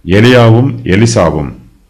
எலியாவும் எலிசாவும்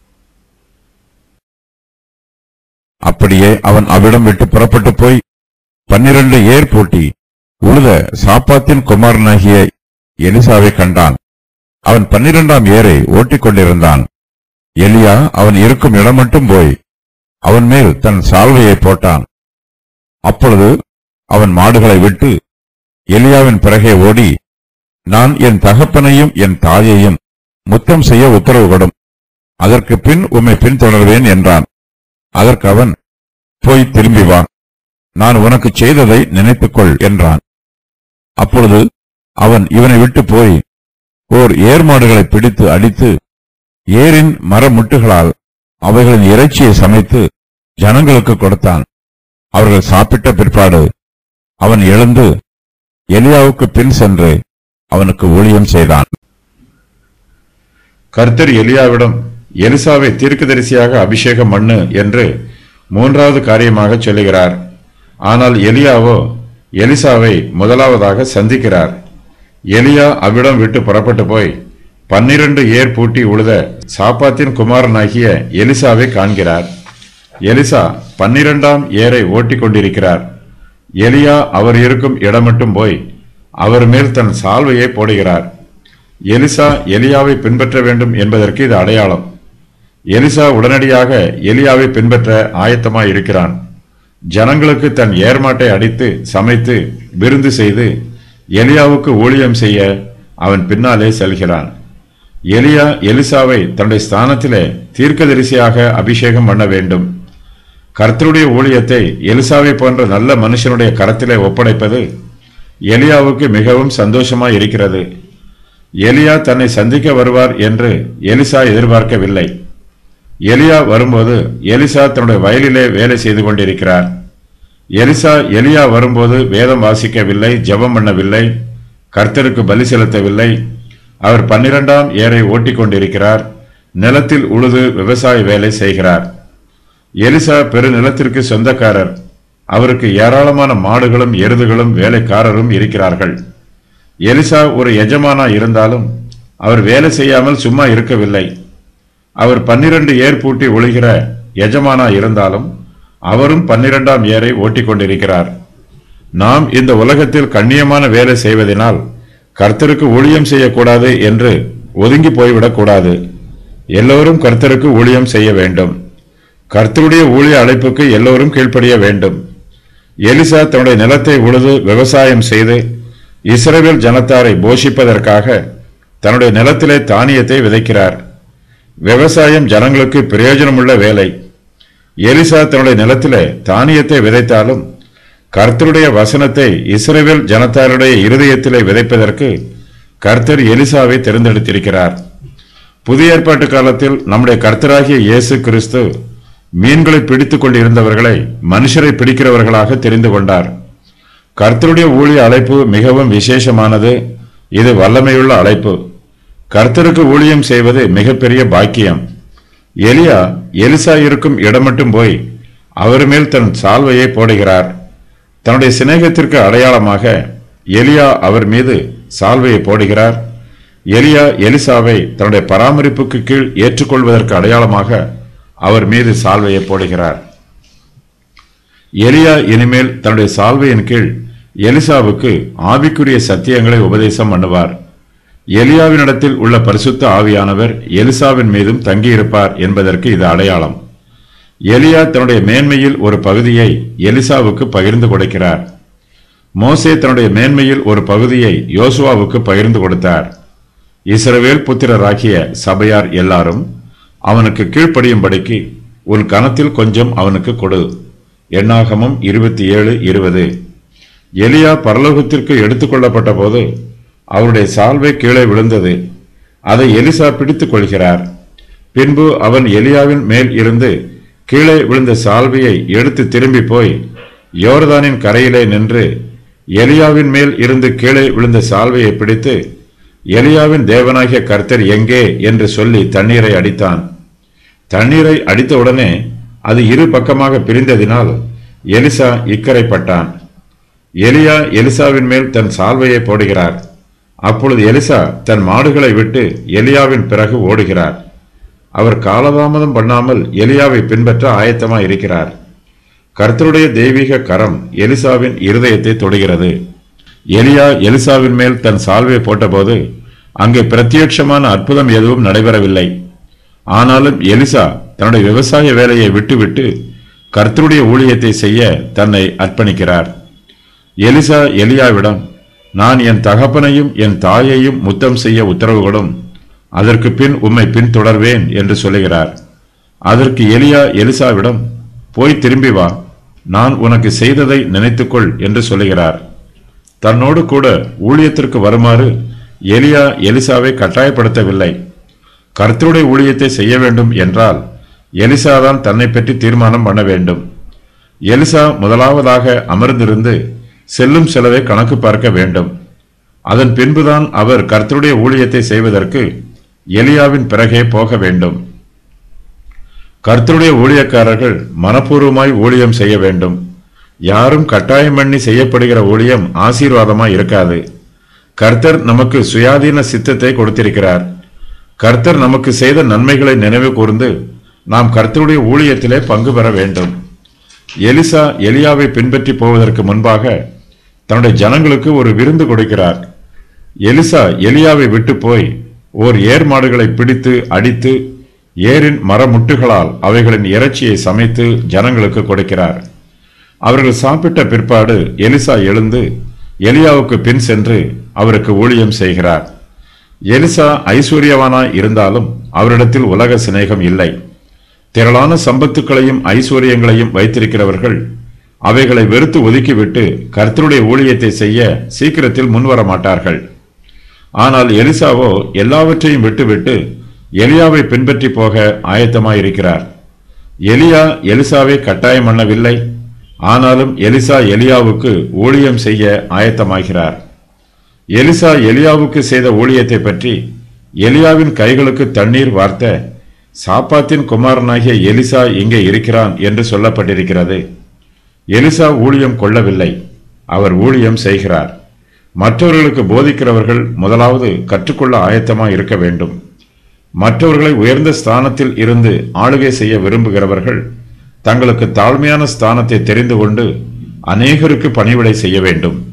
அப்படியே அவன் அவ்விடம் விட்டு புறப்பட்டு போய் பன்னிரண்டு ஏர் பூட்டி உழுத சாப்பாத்தின் குமாரனாகிய எலிசாவை கண்டான் அவன் பன்னிரண்டாம் ஏரை ஓட்டிக் கொண்டிருந்தான் எலியா அவன் இருக்கும் இடம் மட்டும் போய் அவன் மேல் தன் சால்வையை போட்டான் அப்பொழுது அவன் மாடுகளை விட்டு எலியாவின் பிறகே ஓடி நான் என் தகப்பனையும் என் தாயையும் முத்தம் செய்ய உத்தரவு கொடும் அதற்கு பின் உம்மை பின்தொடர்வேன் என்றான் அதற்கு அவன் போய் திரும்பி வா நான் உனக்கு செய்ததை நினைத்துக்கொள் என்றான் அப்பொழுது அவன் இவனை விட்டு போய் ஓர் ஏர் மாடுகளை பிடித்து அடித்து ஏரின் மரமுட்டுகளால் அவைகளின் இறைச்சியை சமைத்து ஜனங்களுக்கு கொடுத்தான் அவர்கள் சாப்பிட்ட பிற்பாடு அவன் எழுந்து எலியாவுக்கு பின் சென்று அவனுக்கு ஊழியம் செய்தான் கர்த்தர் எலியாவிடம் எலிசாவை தீர்க்கதரிசியாக அபிஷேகம் பண்ணு என்று மூன்றாவது காரியமாக சொல்லுகிறார் ஆனால் எலியாவோ எலிசாவை முதலாவதாக சந்திக்கிறார் எலியா அவ்விடம் விட்டு புறப்பட்டு போய் பன்னிரண்டு ஏர் பூட்டி உழுத சாப்பாத்தின் குமாரனாகிய எலிசாவை காண்கிறார் எலிசா பன்னிரண்டாம் ஏரை ஓட்டிக் கொண்டிருக்கிறார் எலியா அவர் இருக்கும் இடம் மட்டும் போய் அவர் மேல் தன் சால்வையை போடுகிறார் எலிசா எலியாவை பின்பற்ற வேண்டும் என்பதற்கு இது அடையாளம் எலிசா உடனடியாக எலியாவை பின்பற்ற ஆயத்தமாய் இருக்கிறான் ஜனங்களுக்கு தன் ஏர்மாட்டை அடித்து சமைத்து விருந்து செய்து எலியாவுக்கு ஊழியம் செய்ய அவன் பின்னாலே செல்கிறான் எலியா எலிசாவை தன்னுடைய ஸ்தானத்திலே தீர்க்கதரிசியாக அபிஷேகம் பண்ண வேண்டும் கர்த்தருடைய ஊழியத்தை எலிசாவை போன்ற நல்ல மனுஷனுடைய கரத்திலே ஒப்படைப்பது எலியாவுக்கு மிகவும் சந்தோஷமாய் இருக்கிறது எலியா தன்னை சந்திக்க வருவார் என்று எலிசா எதிர்பார்க்கவில்லை எலியா வரும்போது எலிசா தன்னுடைய வயலிலே வேலை செய்து கொண்டிருக்கிறார் எலிசா எலியா வரும்போது வேதம் வாசிக்கவில்லை ஜெபம் பண்ணவில்லை கர்த்தருக்கு பலி செலுத்தவில்லை அவர் பன்னிரண்டாம் ஏரை ஓட்டிக் கொண்டிருக்கிறார் நிலத்தில் உழுது விவசாய வேலை செய்கிறார் எலிசா பெரு நிலத்திற்கு சொந்தக்காரர் அவருக்கு ஏராளமான மாடுகளும் எருதுகளும் வேலைக்காரரும் இருக்கிறார்கள் எலிசா ஒரு எஜமானா இருந்தாலும் அவர் வேலை செய்யாமல் சும்மா இருக்கவில்லை அவர் பன்னிரண்டு ஏர் பூட்டி ஒழுகிற எஜமானா இருந்தாலும் அவரும் பன்னிரண்டாம் ஏரை ஓட்டிக் கொண்டிருக்கிறார் நாம் இந்த உலகத்தில் கண்ணியமான வேலை செய்வதனால் கர்த்தருக்கு ஊழியம் செய்யக்கூடாது என்று ஒதுங்கி போய்விடக் கூடாது எல்லோரும் கர்த்தருக்கு ஊழியம் செய்ய வேண்டும் கர்த்தருடைய ஊழிய அழைப்புக்கு எல்லோரும் கீழ்ப்படிய வேண்டும் எலிசா தன்னுடைய நிலத்தை உழுது விவசாயம் செய்து இஸ்ரவேல் ஜனத்தாரை போஷிப்பதற்காக தன்னுடைய நிலத்திலே தானியத்தை விதைக்கிறார் விவசாயம் ஜனங்களுக்கு பிரயோஜனமுள்ள வேலை எலிசா தன்னுடைய நிலத்திலே தானியத்தை விதைத்தாலும் கர்த்தருடைய வசனத்தை இஸ்ரவேல் ஜனத்தாருடைய இருதயத்திலே விதைப்பதற்கு கர்த்தர் எலிசாவை தேர்ந்தெடுத்திருக்கிறார் புதிய ஏற்பாட்டு காலத்தில் நம்முடைய கர்த்தராகிய இயேசு கிறிஸ்து மீன்களை பிடித்துக் கொண்டிருந்தவர்களை மனுஷரை பிடிக்கிறவர்களாக தெரிந்து கொண்டார் கர்த்தருடைய ஊழிய அழைப்பு மிகவும் விசேஷமானது இது வல்லமையுள்ள அழைப்பு கர்த்தருக்கு ஊழியம் செய்வது மிகப்பெரிய பாக்கியம் எலியா எலிசா இருக்கும் இடம் மட்டும் போய் அவர் மேல் தன் சால்வையை போடுகிறார் தன்னுடைய சிநேகத்திற்கு அடையாளமாக எலியா அவர் மீது சால்வையை போடுகிறார் எலியா எலிசாவை தன்னுடைய பராமரிப்புக்கு கீழ் ஏற்றுக்கொள்வதற்கு அடையாளமாக அவர் மீது சால்வையை போடுகிறார் எலியா இனிமேல் தன்னுடைய சால்வையின் கீழ் எலிசாவுக்கு ஆவிக்குரிய சத்தியங்களை உபதேசம் பண்ணுவார் எலியாவினிடத்தில் உள்ள பரிசுத்த ஆவியானவர் எலிசாவின் மீதும் தங்கியிருப்பார் என்பதற்கு இது அடையாளம் எலியா தன்னுடைய மேன்மையில் ஒரு பகுதியை எலிசாவுக்கு பகிர்ந்து கொடுக்கிறார் மோசே தன்னுடைய மேன்மையில் ஒரு பகுதியை யோசுவாவுக்கு பகிர்ந்து கொடுத்தார் இஸ்ரவேல் புத்திரராகிய சபையார் எல்லாரும் அவனுக்கு கீழ்ப்படியும்படிக்கு உன் கணத்தில் கொஞ்சம் அவனுக்கு கொடு எண்ணாகமம் இருபத்தி ஏழு இருபது எலியா பரலோகத்திற்கு எடுத்துக்கொள்ளப்பட்ட போது அவருடைய சால்வை கீழே விழுந்தது அதை எலிசா பிடித்துக் கொள்கிறார் பின்பு அவன் எலியாவின் மேல் இருந்து கீழே விழுந்த சால்வையை எடுத்து திரும்பி போய் யோர்தானின் கரையிலே நின்று எலியாவின் மேல் இருந்து கீழே விழுந்த சால்வையை பிடித்து எலியாவின் தேவனாகிய கர்த்தர் எங்கே என்று சொல்லி தண்ணீரை அடித்தான் தண்ணீரை அடித்தவுடனே அது இரு பக்கமாக பிரிந்ததினால் எலிசா இக்கரைப்பட்டான் எலியா எலிசாவின் மேல் தன் சால்வையை போடுகிறார் அப்பொழுது எலிசா தன் மாடுகளை விட்டு எலியாவின் பிறகு ஓடுகிறார் அவர் காலதாமதம் பண்ணாமல் எலியாவை பின்பற்ற ஆயத்தமாய் இருக்கிறார் கர்த்தருடைய தெய்வீக கரம் எலிசாவின் இருதயத்தை தொடுகிறது எலியா எலிசாவின் மேல் தன் சால்வை போட்டபோது அங்கே பிரத்யட்சமான அற்புதம் எதுவும் நடைபெறவில்லை ஆனாலும் எலிசா தன்னுடைய விவசாய வேலையை விட்டுவிட்டு கர்த்தருடைய ஊழியத்தை செய்ய தன்னை அர்ப்பணிக்கிறார் எலிசா எலியாவிடம் நான் என் தகப்பனையும் என் தாயையும் முத்தம் செய்ய உத்தரவுகளும் அதற்கு பின் உம்மை பின்தொடர்வேன் என்று சொல்லுகிறார் அதற்கு எலியா எலிசாவிடம் போய் திரும்பி வா நான் உனக்கு செய்ததை நினைத்துக்கொள் என்று சொல்லுகிறார் தன்னோடு கூட ஊழியத்திற்கு வருமாறு எலியா எலிசாவை கட்டாயப்படுத்தவில்லை கர்த்தருடைய ஊழியத்தை செய்ய வேண்டும் என்றால் எலிசா தான் தன்னை பற்றி தீர்மானம் பண்ண வேண்டும் எலிசா முதலாவதாக அமர்ந்திருந்து செல்லும் செலவை கணக்கு பார்க்க வேண்டும் அதன் பின்புதான் அவர் கர்த்தருடைய ஊழியத்தை செய்வதற்கு எலியாவின் பிறகே போக வேண்டும் கர்த்தருடைய ஊழியக்காரர்கள் மனப்பூர்வமாய் ஊழியம் செய்ய வேண்டும் யாரும் கட்டாயம் பண்ணி செய்யப்படுகிற ஊழியம் ஆசீர்வாதமாய் இருக்காது கர்த்தர் நமக்கு சுயாதீன சித்தத்தை கொடுத்திருக்கிறார் கர்த்தர் நமக்கு செய்த நன்மைகளை நினைவு கூர்ந்து நாம் கர்த்தருடைய ஊழியத்திலே பங்கு பெற வேண்டும் எலிசா எலியாவை பின்பற்றி போவதற்கு முன்பாக தன்னுடைய ஜனங்களுக்கு ஒரு விருந்து கொடுக்கிறார் எலிசா எலியாவை விட்டு போய் ஓர் ஏர் மாடுகளை பிடித்து அடித்து ஏரின் மரமுட்டுகளால் அவைகளின் இறைச்சியை சமைத்து ஜனங்களுக்கு கொடுக்கிறார் அவர்கள் சாப்பிட்ட பிற்பாடு எலிசா எழுந்து எலியாவுக்கு பின் சென்று அவருக்கு ஊழியம் செய்கிறார் எலிசா ஐஸ்வர்யவானாய் இருந்தாலும் அவரிடத்தில் உலக சிநேகம் இல்லை திரளான சம்பத்துக்களையும் ஐஸ்வர்யங்களையும் வைத்திருக்கிறவர்கள் அவைகளை வெறுத்து ஒதுக்கிவிட்டு கர்த்தருடைய ஊழியத்தை செய்ய சீக்கிரத்தில் முன்வர மாட்டார்கள் ஆனால் எலிசாவோ எல்லாவற்றையும் விட்டுவிட்டு எலியாவை பின்பற்றி போக ஆயத்தமாயிருக்கிறார் எலியா எலிசாவை கட்டாயம் பண்ணவில்லை ஆனாலும் எலிசா எலியாவுக்கு ஊழியம் செய்ய ஆயத்தமாகிறார் எலிசா எலியாவுக்கு செய்த ஊழியத்தை பற்றி எலியாவின் கைகளுக்கு தண்ணீர் வார்த்த சாப்பாத்தின் குமாரனாகிய எலிசா இங்கே இருக்கிறான் என்று சொல்லப்பட்டிருக்கிறது எலிசா ஊழியம் கொள்ளவில்லை அவர் ஊழியம் செய்கிறார் மற்றவர்களுக்கு போதிக்கிறவர்கள் முதலாவது கற்றுக்கொள்ள ஆயத்தமாய் இருக்க வேண்டும் மற்றவர்களை உயர்ந்த ஸ்தானத்தில் இருந்து ஆளுகை செய்ய விரும்புகிறவர்கள் தங்களுக்கு தாழ்மையான ஸ்தானத்தை தெரிந்து கொண்டு அநேகருக்கு பணிவிடை செய்ய வேண்டும்